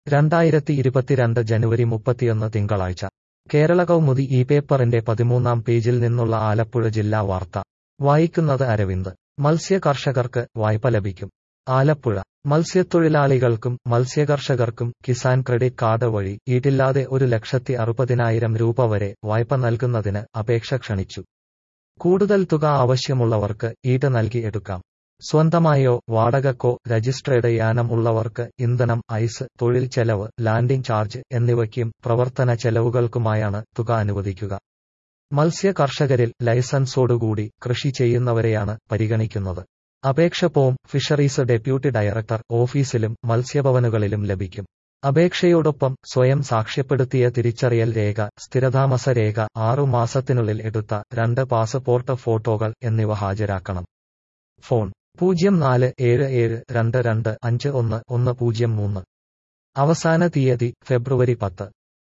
രണ്ടായിരത്തി ഇരുപത്തിരണ്ട് ജനുവരി മുപ്പത്തിയൊന്ന് തിങ്കളാഴ്ച കേരള കൗമുദി ഈ പേപ്പറിന്റെ പതിമൂന്നാം പേജിൽ നിന്നുള്ള ആലപ്പുഴ ജില്ലാ വാർത്ത വായിക്കുന്നത് അരവിന്ദ് മത്സ്യ കർഷകർക്ക് വായ്പ ലഭിക്കും ആലപ്പുഴ മത്സ്യത്തൊഴിലാളികൾക്കും മത്സ്യകർഷകർക്കും കിസാൻ ക്രെഡിറ്റ് കാർഡ് വഴി ഈടില്ലാതെ ഒരു ലക്ഷത്തി അറുപതിനായിരം രൂപ വരെ വായ്പ നൽകുന്നതിന് അപേക്ഷ ക്ഷണിച്ചു കൂടുതൽ തുക ആവശ്യമുള്ളവർക്ക് ഈട് നൽകി എടുക്കാം സ്വന്തമായോ വാടകക്കോ രജിസ്ട്രേഡ് യാനം ഉള്ളവർക്ക് ഇന്ധനം ഐസ് തൊഴിൽ ചെലവ് ലാൻഡിംഗ് ചാർജ് എന്നിവയ്ക്കും പ്രവർത്തന ചെലവുകൾക്കുമായാണ് തുക അനുവദിക്കുക മത്സ്യ കർഷകരിൽ ലൈസൻസോടുകൂടി കൃഷി ചെയ്യുന്നവരെയാണ് പരിഗണിക്കുന്നത് അപേക്ഷ ഫോം ഫിഷറീസ് ഡെപ്യൂട്ടി ഡയറക്ടർ ഓഫീസിലും മത്സ്യഭവനുകളിലും ലഭിക്കും അപേക്ഷയോടൊപ്പം സ്വയം സാക്ഷ്യപ്പെടുത്തിയ തിരിച്ചറിയൽ രേഖ സ്ഥിരതാമസ രേഖ ആറു മാസത്തിനുള്ളിൽ എടുത്ത രണ്ട് പാസ്പോർട്ട് ഫോട്ടോകൾ എന്നിവ ഹാജരാക്കണം ഫോൺ പൂജ്യം നാല് ഏഴ് ഏഴ് രണ്ട് രണ്ട് അഞ്ച് ഒന്ന് ഒന്ന് പൂജ്യം മൂന്ന് അവസാന തീയതി ഫെബ്രുവരി പത്ത്